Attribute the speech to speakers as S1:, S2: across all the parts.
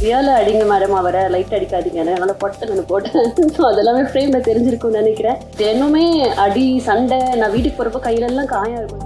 S1: ரியலா அடிங்க மேடம் அவரை லைட் அடிக்காதீங்க அதனால பொட்டு நான் போட்டேன் ஸோ அதெல்லாமே ஃப்ரேம்ல தெரிஞ்சிருக்கும்னு நினைக்கிறேன் இன்னுமே அடி சண்டை நான் வீட்டுக்கு போறப்ப கையில எல்லாம் காயம் இருக்கும்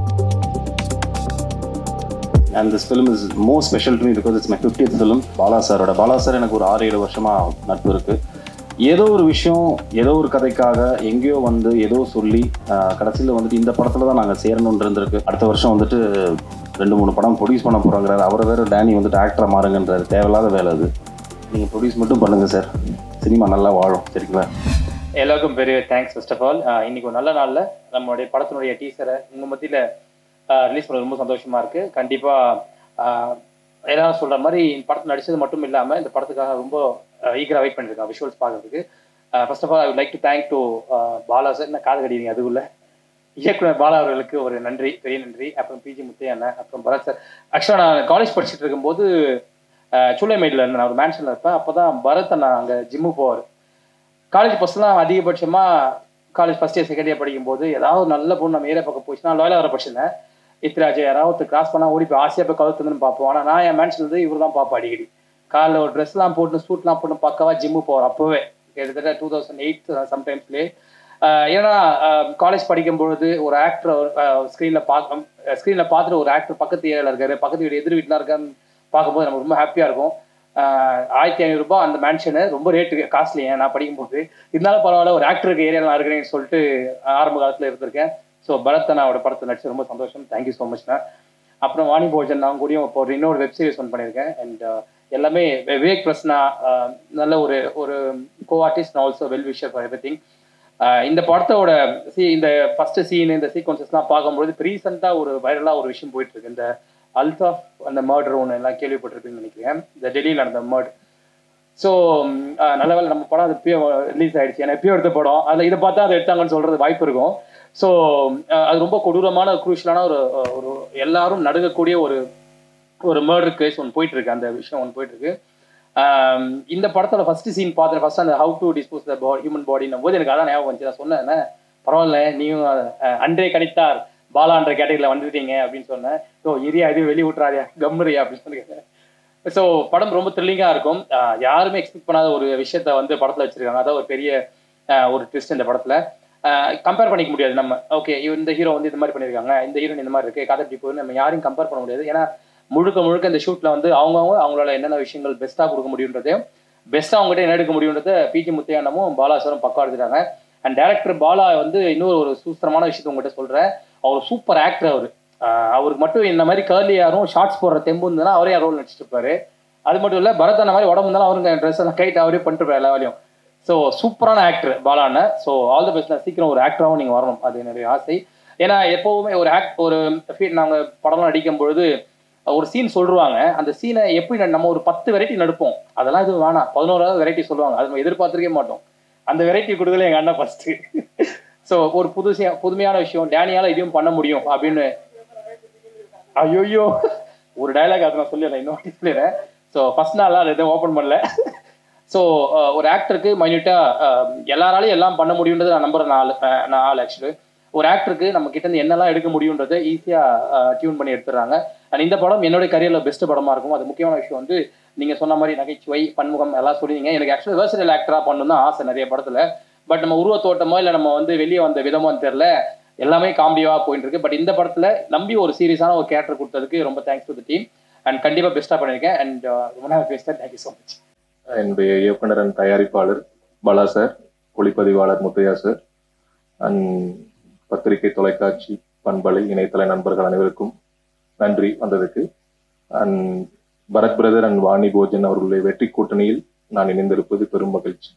S2: and this film is more special to me because it's my fiftieth film Bala சாரோட பாலா சார் எனக்கு ஒரு ஆறு ஏழு வருஷமாக நட்பு இருக்குது ஏதோ ஒரு விஷயம் ஏதோ ஒரு கதைக்காக எங்கேயோ வந்து ஏதோ சொல்லி கடைசியில் வந்துட்டு இந்த படத்தில் தான் நாங்கள் சேரணும்னு இருந்திருக்கு அடுத்த வருஷம் வந்துட்டு ரெண்டு மூணு படம் ப்ரொடியூஸ் பண்ண போகிறாங்கிறாரு அவரை வேறு டேனி வந்துட்டு ஆக்டரை மாறுங்கன்றாரு தேவையில்லாத வேலை அது நீங்கள் ப்ரொடியூஸ் மட்டும் பண்ணுங்கள் சார் சினிமா நல்லா வாழும் சரிங்களா
S3: எல்லாருக்கும் பெரிய தேங்க்ஸ் ஃபர்ஸ்ட் ஆஃப் ஆல் இன்னைக்கு ஒரு நல்ல நாளில் நம்மளுடைய படத்தினுடைய டீசரை உங்கள் மத்தியில் ரிலீஸ் பண்ண ரொம்ப சந்தோஷமா இருக்கு கண்டிப்பாக எல்லாரும் சொல்ற மாதிரி இந்த படத்தில் நடிச்சது மட்டும் இல்லாமல் இந்த படத்துக்காக ரொம்ப ஈகராக வெயிட் பண்ணியிருக்கேன் விஷுவல்ஸ் பார்க்கறதுக்கு first of all I like to thank to Bala sir என்ன காது கடிங்க அதுக்குள்ள இயக்குனர் பாலா அவர்களுக்கு ஒரு நன்றி பெரிய நன்றி அப்புறம் பிஜி முத்தைய அண்ணன் அப்புறம் பரத் சார் ஆக்சுவலாக நான் காலேஜ் படிச்சுட்டு இருக்கும்போது சூளைமேடில் இருந்தேன் நான் ஒரு மேன்ஷனில் இருப்பேன் அப்போ தான் பரத் அண்ணா அங்கே ஜிம்மு போவார் காலேஜ் பஸ்லாம் அதிகபட்சமாக college first year second year படிக்கும்போது ஏதாவது ஒரு நல்ல பொண்ணு நம்ம ஏரியா பக்கம் போச்சுன்னா லாயலாக வர படிச்சிருந்தேன் இத்திராஜ் யாராவது ஒருத்தர் கிராஸ் பண்ணால் ஓடி போய் ஆசையாக போய் கவுத்துன்னு பார்ப்போம் ஆனால் நான் என் மேன்ஷன் இருந்து இவர் தான் பார்ப்போம் அடிக்கடி காலைல ஒரு ட்ரெஸ்லாம் போட்டு சூட்லாம் போட்டு பக்கவா ஜிம்மு போகிறோம் அப்போவே கிட்டத்தட்ட டூ தௌசண்ட் எயிட் சம்டைம்ஸ்லேயே ஏன்னா காலேஜ் படிக்கும் பொழுது ஒரு ஆக்டர் ஸ்க்ரீனில் பார்க்க ஸ்க்ரீனில் பார்த்துட்டு ஒரு ஆக்டர் பக்கத்து ஏரியாவில் இருக்காரு பக்கத்து வீடு எதிர் வீட்டில் இருக்கான்னு பார்க்கும்போது நமக்கு ரொம்ப ஹாப்பியாக இருக்கும் ஆயிரத்தி ஐநூறுரூபா அந்த மேன்ஷனு ரொம்ப ரேட்டு காஸ்ட்லி நான் படிக்கும்போது இருந்தாலும் பரவாயில்ல ஒரு ஆக்டருக்கு ஏரியாவில் நான் இருக்கிறேன்னு சொல்லிட்டு ஆரம்ப காலத்தில் இருந்திருக்கேன் ஸோ பரத்தனாவோட படத்தை நடிச்சு ரொம்ப சந்தோஷம் தேங்க்யூ ஸோ மச்ண்ணா அப்புறம் வாணி போஜன் நான் கூடயும் இப்போ ஒரு இன்னொரு வெப் சீரிஸ் ஒன் பண்ணியிருக்கேன் அண்ட் எல்லாமே விவேக் பிரஸ்னா நல்ல ஒரு ஒரு co artist also well wisher for everything இந்த படத்தோட சி இந்த ஃபர்ஸ்ட் சீன் இந்த சீக்வன்சஸ்லாம் பார்க்கும்போது ரீசெண்டாக ஒரு வைரலாக ஒரு விஷயம் போயிட்டு இருக்கு இந்த அல்தாஃப் அந்த மர்டர் ஒன்று எல்லாம் கேள்விப்பட்டிருப்பீங்கன்னு நினைக்கிறேன் இந்த டெல்லியில் நடந்த மர்டர் ஸோ நல்ல வேலை நம்ம படம் அது எப்பயோ ரிலீஸ் ஆயிடுச்சு ஏன்னா எப்பயோ எடுத்த படம் அதில் இதை பார்த்தா அதை எடுத்தாங்கன்னு சொல்றது வாய்ப்பு இருக்கும் ஸோ அது ரொம்ப கொடூரமான குரூஷலான ஒரு ஒரு எல்லாரும் நடுங்கக்கூடிய ஒரு ஒரு மர்டர் கேஸ் ஒன்று போயிட்டு இருக்கு அந்த விஷயம் ஒன்று போயிட்டு இருக்கு இந்த படத்தோட ஃபர்ஸ்ட் சீன் பார்த்தேன் ஃபர்ஸ்ட் அந்த how to dispose the body human பாடினும் போது எனக்கு அதான் ஞாபகம் வந்துச்சு நான் சொன்னேன் பரவாயில்ல நீயும் அன்றே கணித்தார் பாலான்ற கேட்டகரியில் வந்துட்டீங்க அப்படின்னு சொன்னேன் ஸோ இரியா இது வெளியே விட்டுறாரியா கம்முறியா அப்படின்னு சொல்லி ஸோ படம் ரொம்ப த்ரில்லிங்காக இருக்கும் யாருமே எக்ஸ்பெக்ட் பண்ணாத ஒரு விஷயத்த வந்து படத்தில் வச்சிருக்காங்க அதான் ஒரு பெரிய ஒரு ட்விஸ்ட் இந்த படத்தில் கம்பேர் பண்ணிக்க முடியாது நம்ம ஓகே இந்த ஹீரோ வந்து இந்த மாதிரி பண்ணியிருக்காங்க இந்த ஹீரோயின் இந்த மாதிரி இருக்கு கதை இப்படி போகுது நம்ம யாரையும் கம்பேர் பண்ண முடியாது ஏன்னா முழுக்க முழுக்க இந்த ஷூட்டில் வந்து அவங்கவுங்க அவங்களோட என்னென்ன விஷயங்கள் பெஸ்ட்டாக கொடுக்க முடியுன்றதையும் பெஸ்ட்டாக அவங்ககிட்ட என்ன எடுக்க முடியுன்றதை பிஜி முத்தையானமும் பாலாசரும் பக்கம் எடுத்துட்டாங்க அண்ட் டேரக்டர் பாலா வந்து இன்னொரு ஒரு சூஸ்திரமான விஷயத்த உங்ககிட்ட சொல்கிறேன் அவர் சூப்பர் ஆக்டர் அவர் அவருக்கு மட்டும் இந்த மாதிரி கேர்லி யாரும் ஷார்ட்ஸ் போடுற தெம்பு இருந்ததுன்னா அவரே ரோல் நடிச்சிட்டு இருப்பாரு அது மட்டும் இல்லை பரத் அந்த மாதிரி உடம்பு இருந்தாலும் அவருங்க ட்ரெஸ் எல்லாம் கைட் அவரே பண்ணிட்டு இருப்பாரு எல்லா வேலையும் ஸோ சூப்பரான ஆக்டர் பாலான ஸோ ஆல் த பெஸ்ட் சீக்கிரம் ஒரு ஆக்டராகவும் நீங்கள் வரணும் அது என்னுடைய ஆசை ஏன்னா எப்போவுமே ஒரு ஆக்ட் ஒரு நாங்கள் படம்லாம் நடிக்கும் பொழுது ஒரு சீன் சொல்லுவாங்க அந்த சீனை எப்படி நம்ம ஒரு பத்து வெரைட்டி நடிப்போம் அதெல்லாம் இது வேணாம் பதினோராவது வெரைட்டி சொல்லுவாங்க அது நம்ம எதிர்பார்த்துருக்கே மாட்டோம் அந்த வெரைட்டி கொடுக்கல எங்கள் அண்ணன் ஃபர்ஸ்ட் ஸோ ஒரு புதுசையா புதுமையான விஷயம் டேனியால இதையும் பண்ண முடியும் அப்படின்னு ஐயோயோ ஒரு டைலாக் அதை நான் சொல்லிடுறேன் இன்னொரு சொல்லிடுறேன் ஸோ ஃபர்ஸ்ட் நாள் அதை எதுவும் ஓப்பன் பண்ணல ஸோ ஒரு ஆக்டருக்கு மைன்யூட்டாக எல்லாராலையும் எல்லாம் பண்ண முடியுன்றது நான் நம்புறேன் நாலு நான் ஆள் ஆக்சுவலி ஒரு ஆக்டருக்கு நம்ம கிட்ட இருந்து என்னெல்லாம் எடுக்க முடியுன்றதை ஈஸியாக டியூன் பண்ணி எடுத்துடுறாங்க அண்ட் இந்த படம் என்னுடைய கரியரில் பெஸ்ட் படமாக இருக்கும் அது முக்கியமான விஷயம் வந்து நீங்கள் சொன்ன மாதிரி நகைச்சுவை பன்முகம் எல்லாம் சொல்லிங்க எனக்கு ஆக்சுவலி வேர்சனல் ஆக்டராக பண்ணணும் தான் ஆசை நிறைய படத்தில் பட் நம்ம உருவத்தோட்டமோ இல்லை நம்ம வந்து வெளியே வந்த விதமோன்னு தெரில எல்லாமே காமெடியாக போயிட்டு இருக்கு பட் இந்த படத்தில் நம்பி ஒரு சீரியஸான ஒரு கேரக்டர் கொடுத்ததுக்கு ரொம்ப thanks to the team and கண்டிப்பாக பெஸ்ட்டாக பண்ணியிருக்கேன் அண்ட் ரொம்ப நேரம் பேசுகிறேன் தேங்க்யூ ஸோ மச்
S4: என்னுடைய இயக்குனர் அண்ட் தயாரிப்பாளர் பாலா சார் ஒளிப்பதிவாளர் முத்தையா சார் அண்ட் பத்திரிகை தொலைக்காட்சி பண்பலை இணையதள நண்பர்கள் அனைவருக்கும் நன்றி வந்ததுக்கு and Bharath brother and Vani Bhojan அவர்களுடைய வெற்றி கூட்டணியில் நான் இணைந்திருப்பது பெரும் மகிழ்ச்சி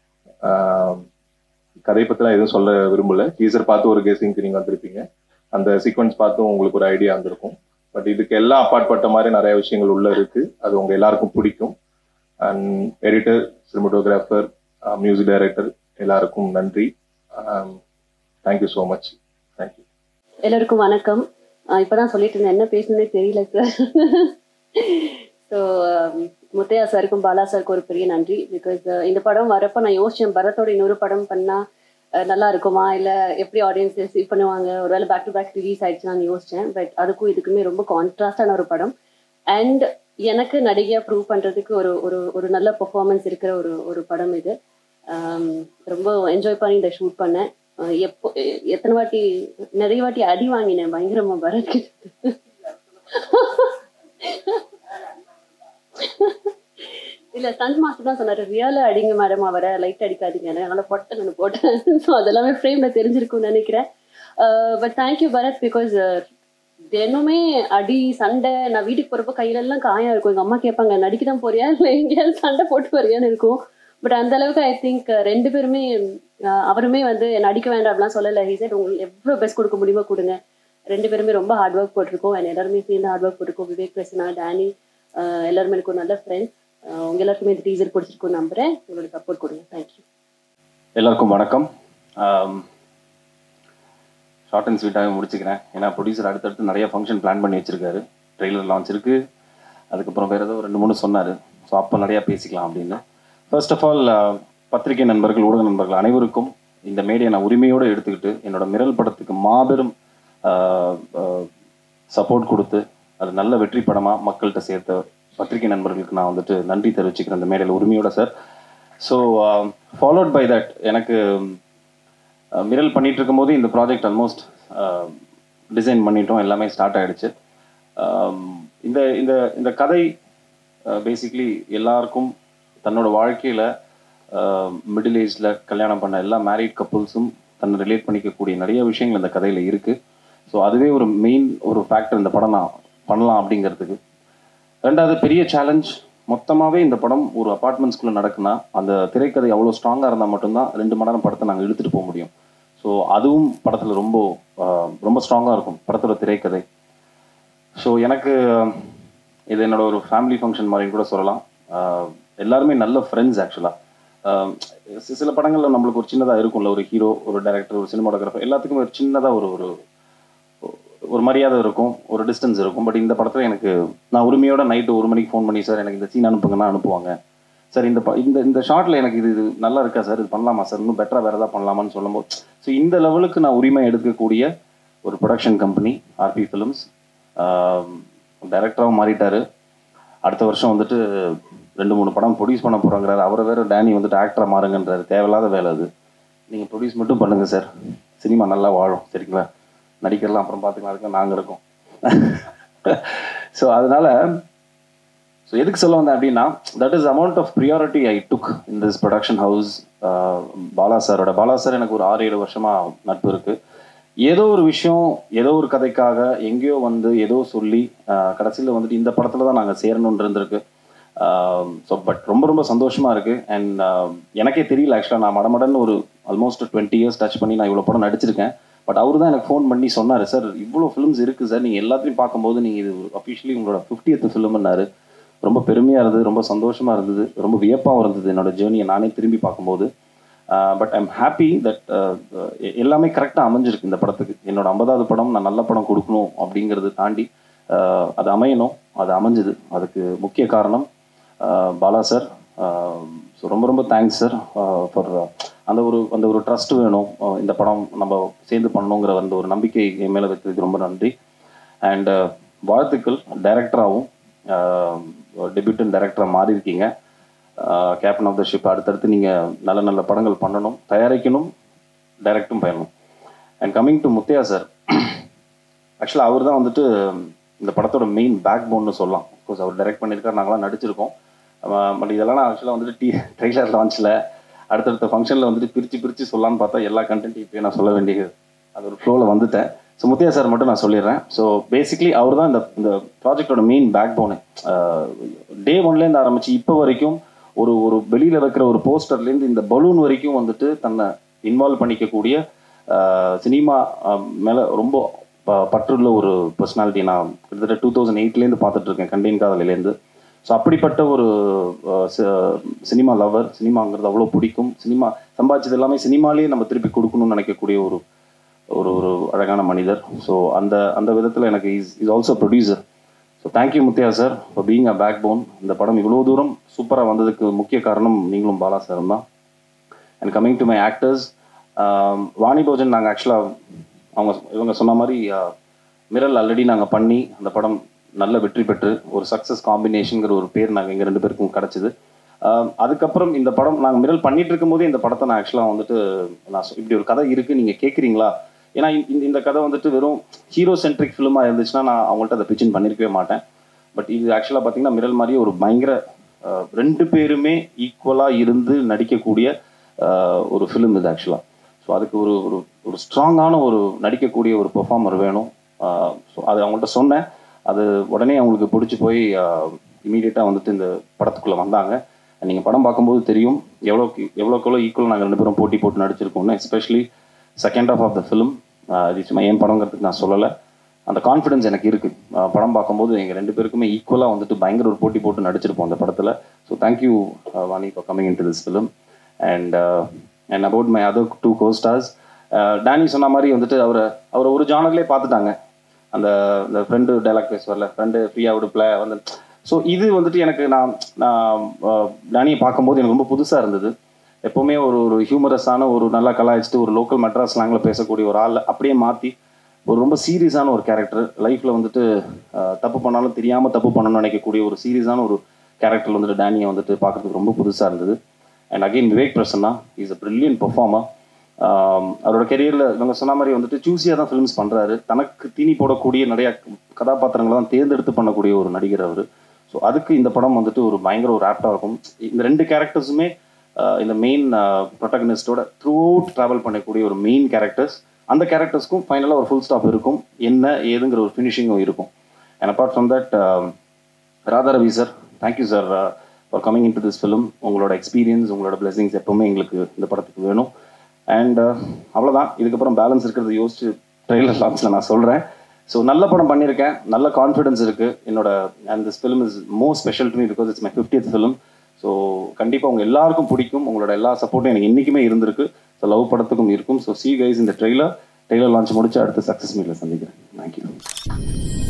S4: கதை பற்றிலாம் எதுவும் சொல்ல விரும்பல டீசர் பார்த்து ஒரு கேசிங்க்கு நீங்கள் வந்திருப்பீங்க அந்த சீக்வன்ஸ் பார்த்தும் உங்களுக்கு ஒரு ஐடியா வந்திருக்கும் பட் இதுக்கு எல்லாம் அப்பாற்பட்ட மாதிரி நிறைய விஷயங்கள் உள்ள இருக்கு அது உங்க எல்லாருக்கும் பிடிக்கும் and editor cinematographer music director எல்லாருக்கும் நன்றி தேங்க்யூ ஸோ மச் தேங்க்யூ
S1: எல்லாருக்கும் வணக்கம் இப்போதான் சொல்லிட்டு இருந்தேன் என்ன பேசணுன்னே தெரியல சார் ஸோ முத்தையா சாருக்கும் பாலா சாருக்கும் ஒரு பெரிய நன்றி பிகாஸ் இந்த படம் வரப்போ நான் யோசிச்சேன் பரத்தோட இன்னொரு படம் பண்ணால் நல்லா இருக்குமா இல்லை எப்படி ஆடியன்ஸ் ரிசீவ் பண்ணுவாங்க ஒருவேளை பேக் டு பேக் ரிலீஸ் ஆயிடுச்சுன்னு யோசிச்சேன் பட் அதுக்கும் இதுக்குமே ரொம்ப கான்ட்ராஸ்டான ஒரு படம் அண்ட் எனக்கு நடிகையா ப்ரூவ் பண்றதுக்கு ஒரு ஒரு ஒரு நல்ல பெர்ஃபார்மன்ஸ் இருக்கிற ஒரு ஒரு படம் இது ஆம், ரொம்ப என்ஜாய் பண்ணி இதை ஷூட் பண்ணேன் அஹ் எப்போ எ- எத்தனை வாட்டி நிறைய வாட்டி அடி வாங்கினேன் பயங்கரமா பரத் கிட்ட இல்ல ஸ்டண்ட் மாஸ்டர் தான் சொன்னாரு ரியலா அடிங்க மேடம் அவரை லைட் அடிக்காதீங்க அதனால பொட்டை நான் போட்டேன் ஸோ அதெல்லாமே ஃப்ரேம்ல தெரிஞ்சிருக்கும்னு நினைக்கிறேன் பட் தேங்க்யூ பரத் பிகாஸ் தினமே அடி சண்டை நான் வீட்டுக்கு போறப்ப கையில எல்லாம் காயம் இருக்கும் எங்க அம்மா கேட்பாங்க நடிக்க தான் போறியா இல்லை எங்கேயாவது சண்டை போட்டு வரியான்னு இருக்கும் பட் அந்த அளவுக்கு ஐ திங்க் ரெண்டு பேருமே அஹ், அவருமே வந்து நடிக்க வேண்டாம் அப்படிலாம் சொல்லலை ஹி said உங்களுக்கு எவ்வளோ பெஸ்ட் கொடுக்க முடியுமோ கொடுங்க ரெண்டு பேருமே ரொம்ப ஹார்ட் ஒர்க் போட்டிருக்கோம் and எல்லாருமே சேர்ந்து ஹார்ட் ஒர்க் போட்டிருக்கோம் விவேக் பிரசனா டேனி அஹ், எல்லாருமே எனக்கு ஒரு நல்ல ஃப்ரெண்ட்ஸ் உங்க எல்லாருக்குமே இந்த டீசர் பிடிச்சிருக்கும்னு நம்புறேன் உங்களோட சப்போர்ட் கொடுங்க தேங்க்யூ
S2: எல்லாருக்கும் வணக்கம் ஷார்ட் அண்ட் ஸ்வீட்டாகவே முடிச்சுக்கிறேன் ஏன்னா ப்ரொடியூசர் அடுத்தடுத்து நிறைய ஃபங்க்ஷன் பிளான் பண்ணி வச்சிருக்காரு ட்ரெய்லர் லான்ச் இருக்கு அதுக்கப்புறம் வேறு ஏதோ ரெண்டு மூணு சொன்னார் ஸோ அப்போ நிறையா பேசிக்கலாம் அப்படின்னு ஃபர்ஸ்ட் ஆஃப் ஆல் பத்திரிகை நண்பர்கள் ஊடக நண்பர்கள் அனைவருக்கும் இந்த மேடையை நான் உரிமையோடு எடுத்துக்கிட்டு என்னோட மிரல் படத்துக்கு மாபெரும் சப்போர்ட் கொடுத்து அது நல்ல வெற்றி படமாக மக்கள்கிட்ட சேர்த்த பத்திரிகை நண்பர்களுக்கு நான் வந்துட்டு நன்றி தெரிவிச்சுக்கிறேன் இந்த மேடையில் உரிமையோட sir so followed by that எனக்கு அஹ், மிரல் பண்ணிட்டு இருக்கும்போது இந்த ப்ராஜெக்ட் ஆல்மோஸ்ட் டிசைன் பண்ணிட்டோம் எல்லாமே ஸ்டார்ட் ஆயிடுச்சு ஆம், இந்த இந்த இந்த கதை பேசிக்லி எல்லாருக்கும் தன்னோட வாழ்க்கையில் மிடில் ஏஜில் கல்யாணம் பண்ண எல்லா மேரிட் கப்புள்ஸும் தன்னை ரிலேட் பண்ணிக்கக்கூடிய நிறைய விஷயங்கள் இந்த கதையில் இருக்குது ஸோ அதுவே ஒரு மெயின் ஒரு ஃபேக்டர் இந்த படம் நான் பண்ணலாம் அப்படிங்கிறதுக்கு ரெண்டாவது பெரிய சேலஞ்ச் மொத்தமாகவே இந்த படம் ஒரு அப்பார்ட்மெண்ட்ஸ்குள்ளே நடக்குன்னா அந்த திரைக்கதை அவ்வளோ ஸ்ட்ராங்காக இருந்தால் மட்டும்தான் ரெண்டு மணி நேரம் படத்தை நாங்கள் இழுத்துட்டு போக முடியும் ஸோ அதுவும் படத்தில் ரொம்ப ஆஹ், ரொம்ப ஸ்ட்ராங்காக இருக்கும் படத்தோட திரைக்கதை ஸோ எனக்கு இது என்னோட ஒரு ஃபேமிலி ஃபங்க்ஷன் மாதிரின்னு கூட சொல்லலாம் ஆஹ், எல்லாருமே நல்ல ஃப்ரெண்ட்ஸ் ஆக்சுவலாக சில படங்களில் நம்மளுக்கு ஒரு சின்னதாக இருக்கும்ல ஒரு ஹீரோ ஒரு டைரக்டர் ஒரு சினிமாட்டோகிராஃபர் எல்லாத்துக்குமே ஒரு சின்னதாக ஒரு ஒரு ஒரு மரியாதை இருக்கும் ஒரு டிஸ்டன்ஸ் இருக்கும் பட் இந்த படத்தில் எனக்கு நான் உரிமையோட நைட்டு ஒரு மணிக்கு ஃபோன் பண்ணி சார் எனக்கு இந்த சீன் அனுப்புங்கன்னா அனுப்புவாங்க சார் இந்த ப- இந்த இந்த ஷார்ட்ல எனக்கு இது இது நல்லா இருக்கா சார் இது பண்ணலாமா சார் இன்னும் பெட்டராக வேறு ஏதாவது பண்ணலாமான்னு சொல்லும்போது ஸோ இந்த லெவலுக்கு நான் உரிமை எடுக்கக்கூடிய ஒரு ப்ரொடக்ஷன் கம்பெனி ஆர்பி ஃபிலிம்ஸ் டைரக்டராகவும் மாறிட்டாரு அடுத்த வருஷம் வந்துட்டு ரெண்டு மூணு படம் ப்ரொடியூஸ் பண்ண போகிறாங்கிறாரு அவரை வேற டேனி வந்துட்டு ஆக்டராக மாறுங்கன்றாரு தேவையில்லாத வேலை அது நீங்கள் ப்ரொடியூஸ் மட்டும் பண்ணுங்கள் சார் சினிமா நல்லா வாழும் சரிங்களா நடிக்கிறலாம் அப்புறம் பார்த்துக்கலாம் அதுக்கு நாங்கள் இருக்கோம் ஸோ அதனால ஸோ எதுக்கு சொல்ல வந்தேன் அப்படின்னா that is amount of priority I took in this production house Bala சாரோட பாலா சார் எனக்கு ஒரு ஆறு ஏழு வருஷமாக நட்பு இருக்குது ஏதோ ஒரு விஷயம் ஏதோ ஒரு கதைக்காக எங்கேயோ வந்து ஏதோ சொல்லி கடைசியில் வந்துட்டு இந்த படத்தில் தான் நாங்கள் சேரணும்னு இருந்திருக்கு ஸோ பட் ரொம்ப ரொம்ப சந்தோஷமாக இருக்குது அண்ட் எனக்கே தெரியல ஆக்சுவலாக நான் மடமடன்னு ஒரு ஆல்மோஸ்ட் டுவெண்ட்டி இயர்ஸ் டச் பண்ணி நான் இவ்வளோ படம் நடிச்சிருக்கேன் பட் அவர் தான் எனக்கு ஃபோன் பண்ணி சொன்னார் சார் இவ்வளோ ஃபிலிம்ஸ் இருக்குது சார் நீங்கள் எல்லாத்தையும் பார்க்கும்போது நீங்கள் இது அஃபிஷியலி உங்களோட ஃபிஃப்டியத் ஃபிலிம்னாரு ரொம்ப பெருமையாக இருந்தது ரொம்ப சந்தோஷமாக இருந்தது ரொம்ப வியப்பாகவும் இருந்தது என்னோட ஜேர்னியை நானே திரும்பி பார்க்கும்போது பட் ஐம் ஹாப்பி தட் எல்லாமே கரெக்டாக அமைஞ்சிருக்கு இந்த படத்துக்கு என்னோட ஐம்பதாவது படம் நான் நல்ல படம் கொடுக்கணும் அப்படிங்கிறது தாண்டி ஆஹ் அது அமையணும் அது அமைஞ்சுது அதுக்கு முக்கிய காரணம் ஆஹ் பாலா சார் ஸோ ரொம்ப ரொம்ப தேங்க்ஸ் சார் ஃபார் அந்த ஒரு அந்த ஒரு ட்ரஸ்ட் வேணும் ஆஹ் இந்த படம் நம்ம சேர்ந்து பண்ணணுங்கிற அந்த ஒரு நம்பிக்கை என் மேலே வைக்கிறதுக்கு ரொம்ப நன்றி அண்ட் வாழ்த்துக்கள் டைரக்டராகவும் டெபியூட்டன் டைரக்டராக மாறி இருக்கீங்க கேப்டன் ஆஃப் த ஷிப் அடுத்தடுத்து நீங்கள் நல்ல நல்ல படங்கள் பண்ணணும் தயாரிக்கணும் டைரக்டும் பண்ணணும் and coming to Muthaiah sir ஆக்சுவலாக அவர் தான் வந்துட்டு இந்த படத்தோட மெயின் பேக் போன்னு சொல்லலாம் பிகாஸ் அவர் டைரக்ட் பண்ணியிருக்காரு நாங்களாம் நடிச்சிருக்கோம் பட் இதெல்லாம் நான் ஆக்சுவலாக வந்துட்டு டி ட்ரெய்லர் லான்ச்சில் அடுத்தடுத்த ஃபங்க்ஷனில் வந்துட்டு பிரித்து பிரித்து சொல்லலான்னு பார்த்தா எல்லா கண்டென்ட் இப்போயே நான் சொல்ல வேண்டியது அது ஒரு ஃப்ளோவில் வந்துட்டேன் ஸோ முத்தையா சார் மட்டும் நான் சொல்லிடுறேன் ஸோ பேசிக்லி அவர் தான் இந்த இந்த ப்ராஜெக்டோட மெயின் பேக் போனு டே ஒன்லேருந்து ஆரம்பிச்சு இப்போ வரைக்கும் ஒரு ஒரு வெளியில் வைக்கிற ஒரு போஸ்டர்லேருந்து இந்த பலூன் வரைக்கும் வந்துட்டு தன்னை இன்வால்வ் பண்ணிக்கக்கூடிய சினிமா மேலே ரொம்ப ப- பற்றுள்ள ஒரு பர்சனாலிட்டி நான் கிட்டத்தட்ட டூ தௌசண்ட் எயிட்லேருந்து பார்த்துட்டு இருக்கேன் கண்டேன் காதலிலேருந்து ஸோ அப்படிப்பட்ட ஒரு அஹ், சி- சினிமா லவர் சினிமாங்கிறது அவ்வளோ பிடிக்கும் சினிமா சம்பாதிச்சது எல்லாமே சினிமாலேயே நம்ம திருப்பி கொடுக்கணும்னு நினைக்கக்கூடிய ஒரு ஒரு ஒரு அழகான மனிதர் ஸோ அந்த அந்த விதத்தில் எனக்கு is is also producer so thank you Muthaiah sir for being a backbone இந்த படம் இவ்வளோ தூரம் சூப்பராக வந்ததுக்கு முக்கிய காரணம் நீங்களும் பாலா சார் தான் and coming to my actors Vani Bhojan நாங்கள் ஆக்சுவலாக அவங்க இவங்க சொன்ன மாதிரி ஆஹ், மிரல் ஆல்ரெடி நாங்கள் பண்ணி அந்த படம் நல்ல வெற்றி பெற்று ஒரு சக்ஸஸ் காம்பினேஷனுங்கிற ஒரு பேர் நாங்கள் எங்கள் ரெண்டு பேருக்கும் கிடச்சிது அதுக்கப்புறம் இந்த படம் நாங்கள் மிரல் பண்ணிட்டு இருக்கும்போதே இந்த படத்தை நான் ஆக்சுவலாக வந்துட்டு நான் சொ- இப்படி ஒரு கதை இருக்குது நீங்கள் கேட்குறீங்களா ஏன்னா இந்த இந்த கதை வந்துட்டு வெறும் ஹீரோ சென்ட்ரிக் ஃபிலிமாக இருந்துச்சுன்னா நான் அவங்கள்ட்ட அதை பிச்சின் பண்ணியிருக்கவே மாட்டேன் பட் இது ஆக்சுவலாக பார்த்தீங்கன்னா மிரல் மாதிரியே ஒரு பயங்கர அஹ், ரெண்டு பேருமே ஈக்குவலாக இருந்து நடிக்கக்கூடிய அஹ், ஒரு ஃபிலிம் இது ஆக்சுவலாக ஸோ அதுக்கு ஒரு ஒரு ஒரு ஸ்ட்ராங்கான ஒரு நடிக்கக்கூடிய ஒரு பெர்ஃபார்மர் வேணும் ஸோ அது அவங்கள்ட்ட சொன்னேன் அது உடனே அவங்களுக்கு பிடிச்சி போய் இமீடியட்டாக வந்துட்டு இந்த படத்துக்குள்ளே வந்தாங்க நீங்கள் படம் பார்க்கும்போது தெரியும் எவ்வளோக்கு எவ்வளோக்கு எவ்வளோ ஈக்குவல் நாங்கள் ரெண்டு பேரும் போட்டி போட்டு நடிச்சிருக்கோம்னு especially second half of the film இது சும்மா என் படங்கிறதுக்கு நான் சொல்லலை அந்த கான்ஃபிடன்ஸ் எனக்கு இருக்குது படம் பார்க்கும்போது எங்கள் ரெண்டு பேருக்குமே ஈக்குவலாக வந்துட்டு பயங்கர ஒரு போட்டி போட்டு நடிச்சிருப்போம் அந்த படத்தில் so thank you Vani for coming in to this film and and about my other two co stars Danny சொன்ன மாதிரி வந்துட்டு அவரை அவரை ஒரு ஜானர்லேயே பார்த்துட்டாங்க அந்த இந்த ஃப்ரெண்டு டைலாக் பேசுவார்ல ஃப்ரெண்டு ஃப்ரீயாக விடுப்பில் வந்து ஸோ இது வந்துட்டு எனக்கு நான் நான் அஹ், டேனியை பார்க்கும்போது எனக்கு ரொம்ப புதுசாக இருந்தது எப்போவுமே ஒரு ஒரு ஹியூமரஸான ஒரு நல்லா கலாய்ச்சிட்டு ஒரு லோக்கல் மெட்ராஸ் ஸ்லாங்கில் பேசக்கூடிய ஒரு ஆள் அப்படியே மாற்றி ஒரு ரொம்ப சீரியஸான ஒரு கேரக்டர் லைஃப்பில் வந்துட்டு அஹ், தப்பு பண்ணாலும் தெரியாமல் தப்பு பண்ணணும்னு நினைக்கக்கூடிய ஒரு சீரியஸான ஒரு கேரக்டர் வந்துட்டு டேனியை வந்துட்டு பார்க்குறதுக்கு ரொம்ப புதுசாக இருந்தது and again Vivek Prasanna is a brilliant performer அவரோட கெரியரில் இவங்க சொன்ன மாதிரி வந்துட்டு சூஸியாக தான் ஃபிலிம்ஸ் பண்ணுறாரு தனக்கு தீனி போடக்கூடிய நிறைய கதாபாத்திரங்களை தான் தேர்ந்தெடுத்து பண்ணக்கூடிய ஒரு நடிகர் அவர் ஸோ அதுக்கு இந்த படம் வந்துட்டு ஒரு பயங்கர ஒரு ஆப்டாக இருக்கும் இந்த ரெண்டு கேரக்டர்ஸுமே இந்த மெயின் ப்ரொட்டகனிஸ்டோட த்ரூ அவுட் ட்ராவல் பண்ணக்கூடிய ஒரு மெயின் கேரக்டர்ஸ் அந்த கேரக்டர்ஸ்க்கும் ஃபைனலாக ஒரு ஃபுல் ஸ்டாப் இருக்கும் என்ன ஏதுங்கிற ஒரு ஃபினிஷிங்கும் இருக்கும் and apart from that Radha Ravi sir thank you sir for coming in to this film உங்களோட எக்ஸ்பீரியன்ஸ் உங்களோட பிளெஸிங்ஸ் எப்பவுமே எங்களுக்கு இந்த படத்துக்கு வேணும் அண்ட் அவ்வளோதான் இதுக்கப்புறம் பேலன்ஸ் இருக்கிறத யோசிச்சு ட்ரெய்லர் லான்ச்சில் நான் சொல்கிறேன் ஸோ நல்ல படம் பண்ணியிருக்கேன் நல்ல கான்ஃபிடன்ஸ் இருக்குது என்னோட and this film is more special to me because it's my fiftieth film so கண்டிப்பாக உங்கள் எல்லாருக்கும் பிடிக்கும் உங்களோட எல்லா சப்போர்ட்டும் எனக்கு இன்றைக்குமே இருந்திருக்கு ஸோ லவ் படத்துக்கும் இருக்கும் ஸோ சி கைஸ் இந்த ட்ரெய்லர் ட்ரெய்லர் லான்ச் முடிச்சு அடுத்த சக்ஸஸ் மீட்டில் சந்திக்கிறேன் தேங்க்யூ